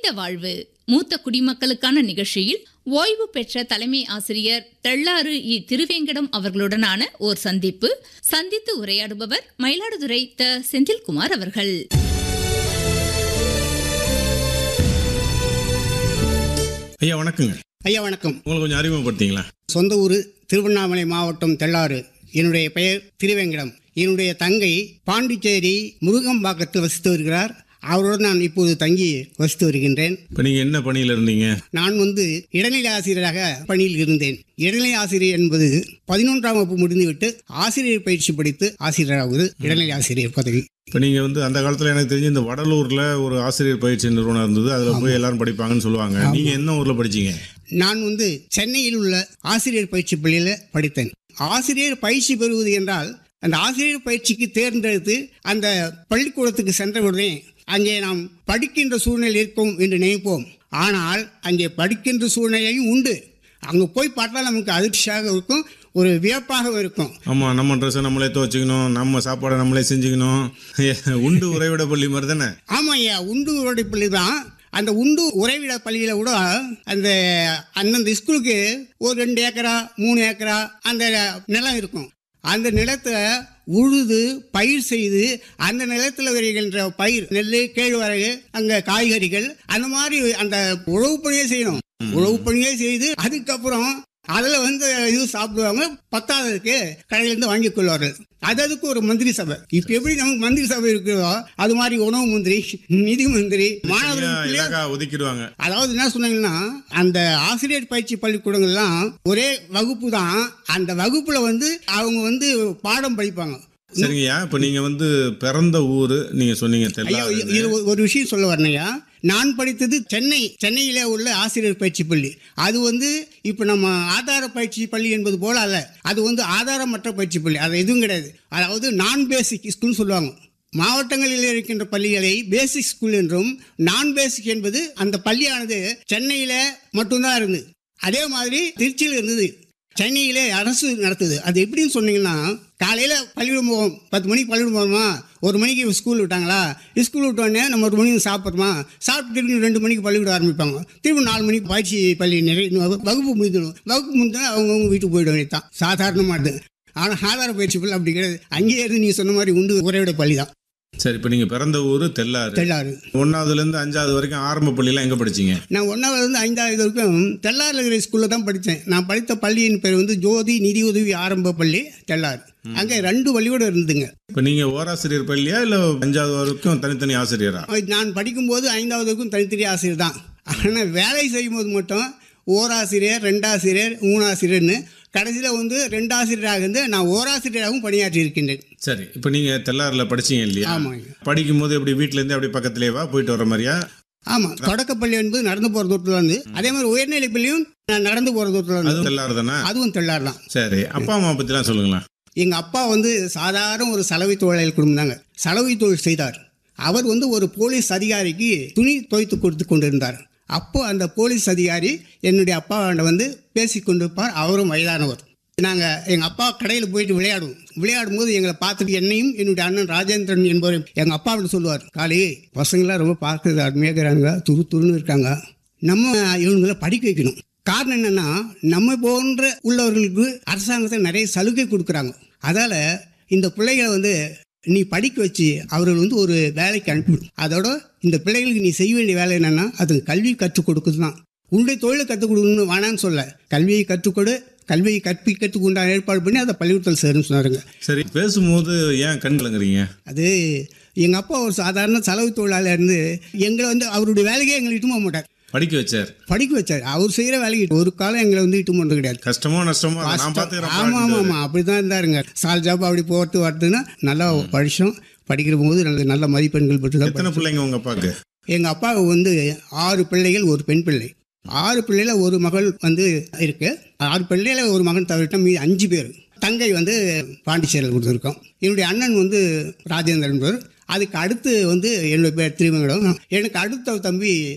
கனிந்த வாழ்வு மூத்த குடிமக்களுக்கான நிகழ்ச்சியில் ஓய்வு பெற்ற தலைமை ஆசிரியர் தெள்ளாறு இ திருவேங்கடம் அவர்களுடனான ஓர் சந்திப்பு சந்தித்து உரையாடுபவர் மயிலாடுதுறை த செந்தில்குமார் அவர்கள் ஐயா வணக்கங்க ஐயா வணக்கம் உங்களை கொஞ்சம் அறிமுகப்படுத்திங்களா சொந்த ஊர் திருவண்ணாமலை மாவட்டம் தெள்ளாறு என்னுடைய பெயர் திருவேங்கடம் என்னுடைய தங்கை பாண்டிச்சேரி முருகம்பாக்கத்தில் வசித்து வருகிறார் அவருடன் நான் இப்போது தங்கி வசித்து வருகின்றேன் இப்போ நீங்கள் என்ன பணியில் இருந்தீங்க நான் வந்து இடைநிலை ஆசிரியராக பணியில் இருந்தேன் இடைநிலை ஆசிரியர் என்பது பதினொன்றாம் வகுப்பு முடிந்துவிட்டு ஆசிரியர் பயிற்சி படித்து ஆசிரியராகுவது இடைநிலை ஆசிரியர் பதவி இப்போ நீங்கள் வந்து அந்த காலத்தில் எனக்கு தெரிஞ்சு இந்த வடலூரில் ஒரு ஆசிரியர் பயிற்சி நிறுவனம் இருந்தது அதில் போய் எல்லாரும் படிப்பாங்கன்னு சொல்லுவாங்க நீங்கள் என்ன ஊரில் படிச்சீங்க நான் வந்து சென்னையில் உள்ள ஆசிரியர் பயிற்சி பள்ளியில் படித்தேன் ஆசிரியர் பயிற்சி பெறுவது என்றால் அந்த ஆசிரியர் பயிற்சிக்கு தேர்ந்தெடுத்து அந்த பள்ளிக்கூடத்துக்கு சென்றவுடனே அங்கே நாம் படிக்கின்ற சூழ்நிலை இருக்கும் என்று நினைப்போம் ஆனால் அங்கே படிக்கின்ற சூழ்நிலையும் உண்டு அங்கே போய் பார்த்தால் நமக்கு அதிர்ச்சியாக இருக்கும் ஒரு வியப்பாக இருக்கும் ஆமாம் நம்ம ட்ரெஸ்ஸை நம்மளே துவச்சிக்கணும் நம்ம சாப்பாடை நம்மளே செஞ்சுக்கணும் உண்டு உறைவிட பள்ளி மாதிரி தானே ஆமாம் ஐயா உண்டு உருடை பள்ளி தான் அந்த உண்டு உறைவிட பள்ளியில் கூட அந்த அந்தந்த ஸ்கூலுக்கு ஒரு ரெண்டு ஏக்கரா மூணு ஏக்கரா அந்த நிலம் இருக்கும் அந்த நிலத்தை உழுது பயிர் செய்து அந்த நிலத்தில் வருகின்ற பயிர் நெல் கேழ்வரகு அங்கே காய்கறிகள் அந்த மாதிரி அந்த உழவு பணியே செய்யணும் உழவு பணியே செய்து அதுக்கப்புறம் அதில் வந்து இது சாப்பிடுவாங்க பத்தாவதுக்கு கடையிலேருந்து வாங்கி கொள்வார்கள் அது அதுக்கு ஒரு மந்திரி சபை இப்போ எப்படி நமக்கு மந்திரி சபை இருக்குதோ அது மாதிரி உணவு மந்திரி நிதி மந்திரி மாணவர்களுக்கு இலாக்கா ஒதுக்கிடுவாங்க அதாவது என்ன சொன்னாங்கன்னா அந்த ஆசிரியர் பயிற்சி பள்ளிக்கூடங்கள்லாம் ஒரே வகுப்பு தான் அந்த வகுப்புல வந்து அவங்க வந்து பாடம் படிப்பாங்க சரிங்கய்யா இப்போ நீங்கள் வந்து பிறந்த ஊர் நீங்கள் சொன்னீங்க ஐயா தெரியல இ- இது ஒரு- ஒரு விஷயம் சொல்ல வரணையா நான் படித்தது சென்னை சென்னையிலே உள்ள ஆசிரியர் பயிற்சி பள்ளி அது வந்து இப்போ நம்ம ஆதார பயிற்சி பள்ளி என்பது போல அல்ல அது வந்து ஆதாரமற்ற பயிற்சி பள்ளி அது எதுவும் கிடையாது அதாவது நான் பேசிக் ஸ்கூல்னு சொல்லுவாங்க மாவட்டங்களில் இருக்கின்ற பள்ளிகளை பேசிக் ஸ்கூல் என்றும் நான் பேசிக் என்பது அந்த பள்ளியானது சென்னையில மட்டும்தான் இருந்தது அதே மாதிரி திருச்சியில் இருந்தது சென்னையிலே அரசு நடத்துது அது எப்படின்னு சொன்னீங்கன்னா காலையில் பள்ளிக்கூடம் போவோம் பத்து மணிக்கு பள்ளிக்கூடம் போவோமா ஒரு மணிக்கு ஸ்கூல் விட்டாங்களா ஸ்கூல் விட்டோடனே நம்ம ஒரு மணிக்கு சாப்பிட்றோமா சாப்பிட்டு திரும்பி ரெண்டு மணிக்கு பள்ளிக்கூடம் ஆரம்பிப்பாங்க திரும்ப நாலு மணிக்கு பயிற்சி பள்ளி நிறைய வகுப்பு முடிஞ்சிடும் வகுப்பு முடிஞ்சா அவங்கவுங்க வீட்டுக்கு போயிட வேண்டியது தான் சாதாரணமாக இருந்தது ஆனால் ஆதார பயிற்சி பள்ளி அப்படி கிடையாது அங்கேயே இருந்து நீங்கள் சொன்ன மாதிரி உண்டு உரையோட பள்ளி தான் சரி இப்போ நீங்கள் பிறந்த ஊர் தெல்லாறு தெள்ளாறு ஒன்றாவதுலேருந்து அஞ்சாவது வரைக்கும் ஆரம்ப பள்ளியெல்லாம் எங்கே படிச்சீங்க நான் ஒன்றாவதுலேருந்து ஐந்தாவது வரைக்கும் தெள்ளாறுல இருக்கிற ஸ்கூலில் தான் படித்தேன் நான் படித்த பள்ளியின் பேர் வந்து ஜோதி நிதி உதவி ஆரம்ப பள்ளி தெள்ளாறு அங்கே ரெண்டு பள்ளிக்கூடம் இருந்ததுங்க இப்போ நீங்கள் ஓராசிரியர் பள்ளியா இல்லை அஞ்சாவது வரைக்கும் தனித்தனி ஆசிரியரா நான் படிக்கும்போது ஐந்தாவது வரைக்கும் தனித்தனி ஆசிரியர் தான் ஆனால் வேலை செய்யும்போது மட்டும் ஓராசிரியர் ரெண்டாசிரியர் மூணாசிரியர்னு கடைசியில் வந்து ரெண்டாசிரியராக இருந்து நான் ஓராசிரியராகவும் பணியாற்றி இருக்கின்றேன் சரி இப்போ நீங்கள் தெல்லாரில் படிச்சீங்க இல்லையா ஆமாங்க படிக்கும்போது எப்படி வீட்டிலேருந்து அப்படி பக்கத்துலேயே வா போயிட்டு வர மாதிரியா ஆமாம் தொடக்கப்பள்ளி என்பது நடந்து போகிற தூரத்தில் வந்து அதே மாதிரி உயர்நிலைப் பள்ளியும் நான் நடந்து போகிற தூரத்தில் வந்து அதுவும் தெல்லாறு தானே அதுவும் தெள்ளாறு தான் சரி அப்பா அம்மா பற்றிலாம் சொல்லுங்களேன் எங்கள் அப்பா வந்து சாதாரண ஒரு சலவை தொழிலாளி குடும்பம் தாங்க சலவை தொழில் செய்தார் அவர் வந்து ஒரு போலீஸ் அதிகாரிக்கு துணி துவைத்து கொடுத்து கொண்டிருந்தார் அப்போ அந்த போலீஸ் அதிகாரி என்னுடைய அப்பாண்ட வந்து பேசி கொண்டிருப்பார் அவரும் வயதானவர் நாங்கள் எங்கள் அப்பா கடையில் போயிட்டு விளையாடுவோம் விளையாடும் போது எங்களை பார்த்துட்டு என்னையும் என்னுடைய அண்ணன் ராஜேந்திரன் என்பவர் எங்கள் அப்பா அப்படி சொல்லுவார் காளி பசங்களாம் ரொம்ப பார்க்கறது அருமையாக இருக்கிறாங்க துரு துருன்னு இருக்காங்க நம்ம இவங்களை படிக்க வைக்கணும் காரணம் என்னன்னா நம்ம போன்ற உள்ளவர்களுக்கு அரசாங்கத்தில் நிறைய சலுகை கொடுக்குறாங்க அதால இந்த பிள்ளைகளை வந்து நீ படிக்க வச்சு அவர்கள் வந்து ஒரு வேலைக்கு அனுப்பிவிடும் அதோட இந்த பிள்ளைகளுக்கு நீ செய்ய வேண்டிய வேலை என்னன்னா அது கல்வி கற்றுக் கொடுக்குது தான் உன்னுடைய தொழிலை கற்றுக் கொடுக்கணும்னு வேணான்னு சொல்ல கல்வியை கற்றுக்கொடு கல்வியை கற்பிக்கிறதுக்கு உண்டான ஏற்பாடு பண்ணி அதை பள்ளிக்கூடத்தில் சேருன்னு சொன்னாருங்க சரி பேசும்போது ஏன் கண் கலங்குறீங்க அது எங்கள் அப்பா ஒரு சாதாரண செலவு தொழிலாளியாக இருந்து எங்களை வந்து அவருடைய வேலைக்கே எங்களை இட்டு போக மாட்டார் படிக்க வச்சார் படிக்க வச்சார் அவர் செய்கிற வேலைக்கு ஒரு காலம் எங்களை வந்து இட்டு போனது கிடையாது கஷ்டமோ நஷ்டமோ அதை நான் ஆமா பார்த்துக்கிறேன் ஆமா ஆமா அப்படிதான் இருந்தாருங்க சால் ஜாப் அப்படி போகிறது வருதுன்னா நல்லா படிச்சோம் படிக்கிற போது நல்ல நல்ல மதிப்பெண்கள் பெற்று தான் எத்தனை பிள்ளைங்க உங்க அப்பாவுக்கு எங்கள் அப்பாவுக்கு வந்து ஆறு பிள்ளைகள் ஒரு பெண் பிள்ளை ஆறு பிள்ளையில ஒரு மகள் வந்து இருக்கு ஆறு பிள்ளையில ஒரு மகன் தவிர்த்த மீதி அஞ்சு பேர் தங்கை வந்து பாண்டிச்சேரியில் கொடுத்துருக்கோம் என்னுடைய அண்ணன் வந்து ராஜேந்திரன் பேர் அதுக்கு அடுத்து வந்து என்னுடைய பேர் திருமங்கலம் எனக்கு அடுத்த தம்பி